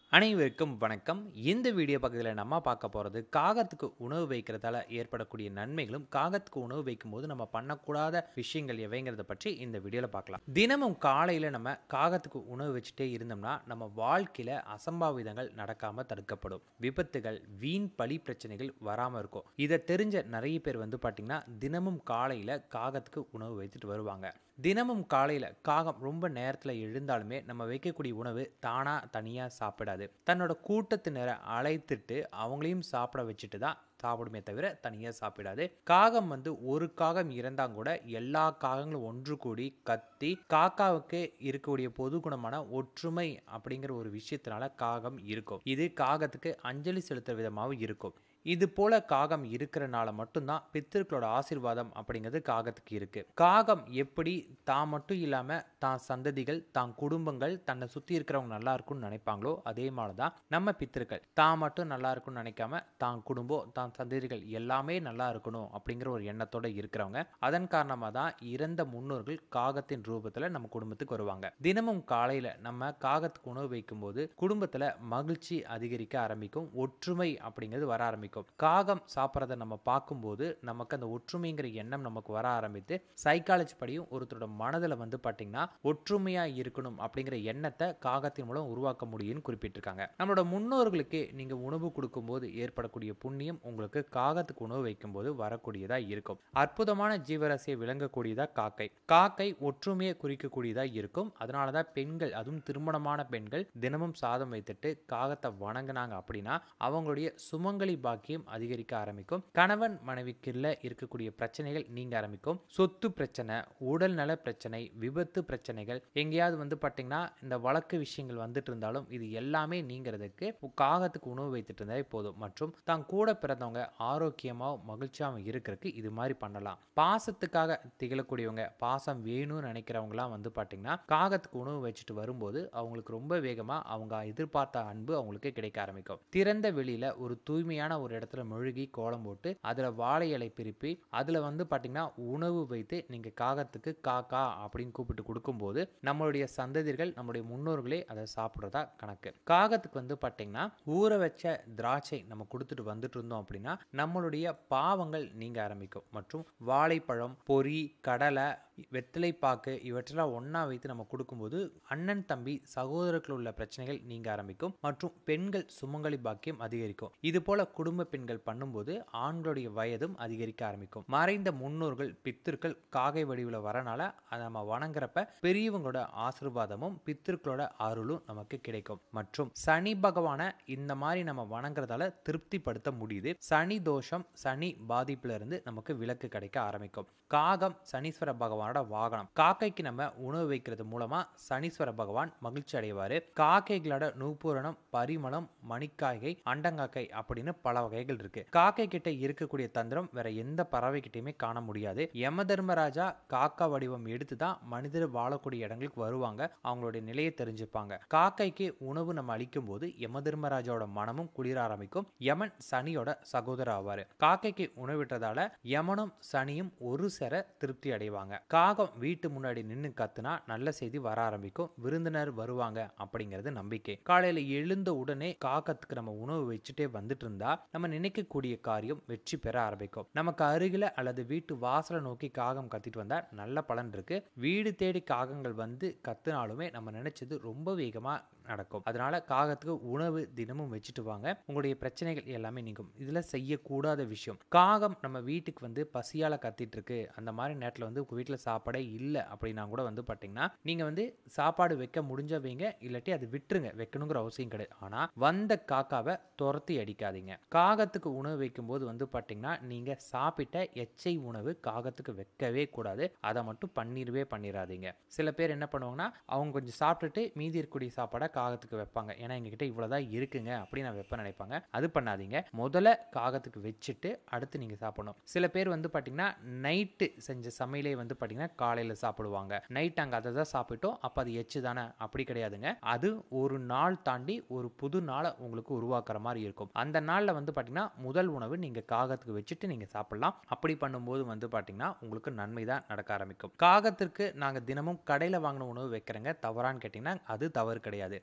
அனைவருக்கும் வணக்கம் இந்த வீடியோ பக்கத்தில் நம்ம பார்க்க போகிறது காகத்துக்கு உணவு வைக்கிறதால ஏற்படக்கூடிய நன்மைகளும் காகத்துக்கு உணவு வைக்கும்போது நம்ம பண்ணக்கூடாத விஷயங்கள் எவைங்கிறத பற்றி இந்த வீடியோவில் பார்க்கலாம் தினமும் காலையில் நம்ம காகத்துக்கு உணவு வச்சுட்டே இருந்தோம்னா நம்ம வாழ்க்கையில் அசம்பாவிதங்கள் நடக்காமல் தடுக்கப்படும் விபத்துகள் வீண் பழி பிரச்சனைகள் வராமல் இருக்கும் இதை தெரிஞ்ச நிறைய பேர் வந்து பார்த்திங்கன்னா தினமும் காலையில் காகத்துக்கு உணவு வைத்துட்டு வருவாங்க தினமும் காலையில் காகம் ரொம்ப நேரத்தில் எழுந்தாலுமே நம்ம வைக்கக்கூடிய உணவு தானாக தனியாக சாப்பிடாது தன்னோட கூட்டத்தினரை அழைத்துட்டு அவங்களையும் சாப்பிட வச்சுட்டு தான் சாப்பிடுமே தவிர தனியாக சாப்பிடாது காகம் வந்து ஒரு காகம் இறந்தாங்க கூட எல்லா காகங்களும் ஒன்று கூடி கத்தி காக்காவுக்கு இருக்கக்கூடிய பொது குணமான ஒற்றுமை அப்படிங்கிற ஒரு விஷயத்தினால காகம் இருக்கும் இது காகத்துக்கு அஞ்சலி செலுத்துற விதமாகவும் இருக்கும் இது போல காகம் இருக்கிறனால மட்டும்தான் பித்திருக்களோட ஆசீர்வாதம் அப்படிங்கிறது காகத்துக்கு இருக்கு காகம் எப்படி தான் மட்டும் இல்லாம தான் சந்ததிகள் தான் குடும்பங்கள் தன்னை சுத்தி இருக்கிறவங்க நல்லா இருக்கும்னு நினைப்பாங்களோ அதே மாதிரி தான் நம்ம பித்திருக்கள் தான் மட்டும் நல்லா இருக்கும்னு நினைக்காம தான் குடும்பம் தான் சந்ததிகள் எல்லாமே நல்லா இருக்கணும் அப்படிங்கிற ஒரு எண்ணத்தோட இருக்கிறவங்க அதன் காரணமாக தான் இறந்த முன்னோர்கள் காகத்தின் ரூபத்தில் நம்ம குடும்பத்துக்கு வருவாங்க தினமும் காலையில் நம்ம காகத்துக்கு உணவு வைக்கும்போது குடும்பத்தில் மகிழ்ச்சி அதிகரிக்க ஆரம்பிக்கும் ஒற்றுமை அப்படிங்கிறது வர ஆரம்பிக்கும் காகம் சாப்பிட்றத நம்ம பார்க்கும்போது நமக்கு அந்த ஒற்றுமைங்கிற எண்ணம் நமக்கு வர ஆரம்பித்து சைக்காலஜி படியும் ஒருத்தரோட மனதில் வந்து பார்த்தீங்கன்னா ஒற்றுமையாக இருக்கணும் அப்படிங்கிற எண்ணத்தை காகத்தின் மூலம் உருவாக்க முடியும்னு குறிப்பிட்டிருக்காங்க நம்மளோட முன்னோர்களுக்கு நீங்கள் உணவு கொடுக்கும்போது ஏற்படக்கூடிய புண்ணியம் உங்களுக்கு காகத்துக்கு உணவு வைக்கும்போது வரக்கூடியதாக இருக்கும் அற்புதமான ஜீவராசியை விளங்கக்கூடியதாக காக்கை காக்கை ஒற்றுமையை குறிக்கக்கூடியதாக இருக்கும் அதனால தான் பெண்கள் அதுவும் திருமணமான பெண்கள் தினமும் சாதம் வைத்துட்டு காகத்தை வணங்கினாங்க அப்படின்னா அவங்களுடைய சுமங்கலி பாக்கியம் அதிகரிக்க ஆரம்பிக்கும் கணவன் மனைவிக்குள்ள இருக்கக்கூடிய பிரச்சனைகள் நீங்க ஆரம்பிக்கும் சொத்து பிரச்சனை உடல் நல பிரச்சனை விபத்து பிரச்சனைகள் எங்கேயாவது வந்து பார்த்தீங்கன்னா இந்த வழக்கு விஷயங்கள் வந்துட்டு இருந்தாலும் இது எல்லாமே நீங்கிறதுக்கு காகத்துக்கு உணவு வைத்துட்டு இருந்தாலே போதும் மற்றும் தான் கூட பிறந்தவங்க ஆரோக்கியமாகவும் மகிழ்ச்சியாகவும் இருக்கிறதுக்கு இது மாதிரி பண்ணலாம் பாசத்துக்காக திகழக்கூடியவங்க பாசம் வேணும்னு நினைக்கிறவங்களாம் வந்து பார்த்தீங்கன்னா காகத்துக்கு உணவு வச்சுட்டு வரும்போது அவங்களுக்கு ரொம்ப வேகமாக அவங்க எதிர்பார்த்த அன்பு அவங்களுக்கு கிடைக்க ஆரம்பிக்கும் திறந்த வெளியில ஒரு தூய்மையான ஒரு இடத்துல மெழுகி கோலம் போட்டு அதில் வாழை இலை பிரிப்பி அதில் வந்து பார்த்தீங்கன்னா உணவு வைத்து நீங்கள் காகத்துக்கு காக்கா அப்படின்னு கூப்பிட்டு கொடுக்கும்போது நம்மளுடைய சந்ததிகள் நம்மளுடைய முன்னோர்களே அதை சாப்பிட்றதா கணக்கு காகத்துக்கு வந்து பார்த்தீங்கன்னா ஊற வச்ச திராட்சை நம்ம கொடுத்துட்டு வந்துட்டு இருந்தோம் அப்படின்னா நம்மளுடைய பாவங்கள் நீங்க ஆரம்பிக்கும் மற்றும் வாழைப்பழம் பொறி கடலை வெற்றிலை பாக்கு இவற்றெல்லாம் ஒன்றா வைத்து நம்ம கொடுக்கும்போது அண்ணன் தம்பி சகோதரர்கள் உள்ள பிரச்சனைகள் நீங்க ஆரம்பிக்கும் மற்றும் பெண்கள் சுமங்கலி பாக்கியம் அதிகரிக்கும் இது போல குடும்ப பெண்கள் பண்ணும்போது ஆண்களுடைய வயதும் அதிகரிக்க ஆரம்பிக்கும் மறைந்த முன்னோர்கள் பித்திருக்கள் காகை வடிவில் வரனால அதை நம்ம வணங்குறப்ப பெரியவங்களோட ஆசிர்வாதமும் பித்திருக்களோட அருளும் நமக்கு கிடைக்கும் மற்றும் சனி பகவானை இந்த மாதிரி நம்ம வணங்குறதால திருப்திப்படுத்த முடியுது சனி தோஷம் சனி பாதிப்புல இருந்து நமக்கு விலக்கு கிடைக்க ஆரம்பிக்கும் காகம் சனீஸ்வர பகவானோட வாகனம் காக்கைக்கு நம்ம உணவு வைக்கிறது மூலமா சனீஸ்வர பகவான் மகிழ்ச்சி அடைவாரு காக்கைகளோட நூபூரணம் பரிமளம் மணிக்காய்கை அண்டங்காக்கை அப்படின்னு பல வகைகள் இருக்கு காக்கை கிட்ட இருக்கக்கூடிய தந்திரம் வேற எந்த பறவை கிட்டயுமே காண முடியாது யம தர்மராஜா காக்கா வடிவம் எடுத்து தான் மனிதர் வாழக்கூடிய இடங்களுக்கு வருவாங்க அவங்களுடைய நிலையை தெரிஞ்சுப்பாங்க காக்கைக்கு உணவு நம்ம அளிக்கும் போது யம தர்மராஜாவோட மனமும் குளிர ஆரம்பிக்கும் யமன் சனியோட சகோதரர் ஆவாரு காக்கைக்கு உணவிட்டதால யமனும் சனியும் ஒரு சேர திருப்தி அடைவாங்க காகம் வீட்டு முன்னாடி நின்று கத்துனா நல்ல செய்தி வர ஆரம்பிக்கும் விருந்தினர் வருவாங்க அப்படிங்கிறது நம்பிக்கை காலையில எழுந்த உடனே காகத்துக்கு நம்ம உணவு வச்சுட்டே வந்துட்டு இருந்தா நம்ம நினைக்கக்கூடிய காரியம் வெற்றி பெற ஆரம்பிக்கும் நமக்கு அருகில அல்லது வீட்டு வாசலை நோக்கி காகம் கத்திட்டு வந்தா நல்ல பலன் இருக்கு வீடு தேடி காகங்கள் வந்து கத்துனாலுமே நம்ம நினைச்சது ரொம்ப வேகமா நடக்கும் அதனால காகத்துக்கு உணவு தினமும் வச்சுட்டு வாங்க உங்களுடைய பிரச்சனைகள் எல்லாமே நீங்கும் இதுல செய்யக்கூடாத விஷயம் காகம் நம்ம வீட்டுக்கு வந்து பசியால கத்திட்டு இருக்கு அந்த மாதிரி நேரத்தில் வந்து உங்க வீட்டில் சாப்பாடே இல்லை அப்படின்னா கூட வந்து பார்த்தீங்கன்னா நீங்க வந்து சாப்பாடு வைக்க முடிஞ்ச வைங்க இல்லாட்டி அது விட்டுருங்க வைக்கணுங்கிற அவசியம் கிடையாது ஆனா வந்த காக்காவை துரத்தி அடிக்காதீங்க காகத்துக்கு உணவு வைக்கும்போது வந்து பார்த்தீங்கன்னா நீங்க சாப்பிட்ட எச்சை உணவு காகத்துக்கு வைக்கவே கூடாது அதை மட்டும் பண்ணிடவே பண்ணிடாதீங்க சில பேர் என்ன பண்ணுவாங்கன்னா அவங்க கொஞ்சம் சாப்பிட்டுட்டு மீதி இருக்கக்கூடிய சாப்பாடை காகத்துக்கு வைப்பாங்க ஏன்னா எங்ககிட்ட இவ்வளோதான் இருக்குங்க அப்படின்னு நான் வைப்பேன் நினைப்பாங்க அது பண்ணாதீங்க முதல்ல காகத்துக்கு வச்சுட்டு அடுத்து நீங்கள் சாப்பிடணும் சில பேர் வந்து பார்த்தீங்கன்னா நைட்டு செஞ்ச சமையலே வந்து பார்த்தீங்கன்னா காலையில் சாப்பிடுவாங்க நைட் அங்கே அதை தான் சாப்பிட்டோம் அப்போ அது எச்சு தானே அப்படி கிடையாதுங்க அது ஒரு நாள் தாண்டி ஒரு புது நாளை உங்களுக்கு உருவாக்குற மாதிரி இருக்கும் அந்த நாளில் வந்து பார்த்தீங்கன்னா முதல் உணவு நீங்கள் காகத்துக்கு வச்சுட்டு நீங்கள் சாப்பிடலாம் அப்படி பண்ணும்போது வந்து பார்த்தீங்கன்னா உங்களுக்கு நன்மை தான் நடக்க ஆரம்பிக்கும் காகத்திற்கு நாங்கள் தினமும் கடையில் வாங்கின உணவு வைக்கிறேங்க தவறான்னு கேட்டிங்கன்னா அது தவறு கிடையாது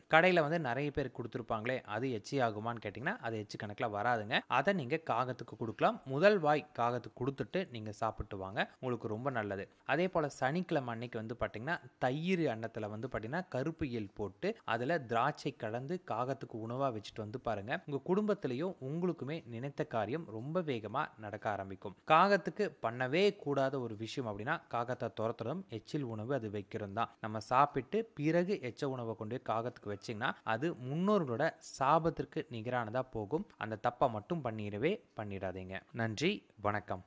கடையில் வந்து நிறைய பேர் கொடுத்துருப்பாங்களே அது எச்சி ஆகுமான்னு கேட்டிங்கன்னா அது எச்சு கணக்கில் வராதுங்க அதை நீங்கள் காகத்துக்கு கொடுக்கலாம் முதல் வாய் காகத்துக்கு கொடுத்துட்டு நீங்கள் சாப்பிட்டு வாங்க உங்களுக்கு ரொம்ப நல்லது அதே போல் சனிக்கிழமை அன்னைக்கு வந்து பார்த்தீங்கன்னா தயிர் அன்னத்தில் வந்து பார்த்தீங்கன்னா கருப்பு எள் போட்டு அதில் திராட்சை கலந்து காகத்துக்கு உணவாக வச்சுட்டு வந்து பாருங்க உங்கள் குடும்பத்திலையும் உங்களுக்குமே நினைத்த காரியம் ரொம்ப வேகமாக நடக்க ஆரம்பிக்கும் காகத்துக்கு பண்ணவே கூடாத ஒரு விஷயம் அப்படின்னா காகத்தை துரத்துறதும் எச்சில் உணவு அது வைக்கிறோம் தான் நம்ம சாப்பிட்டு பிறகு எச்ச உணவை கொண்டு போய் காகத்துக்கு வச்சிங்கன்னா அது முன்னோர்களோட சாபத்திற்கு நிகரானதாக போகும் அந்த தப்பை மட்டும் பண்ணிடவே பண்ணிடாதீங்க நன்றி வணக்கம்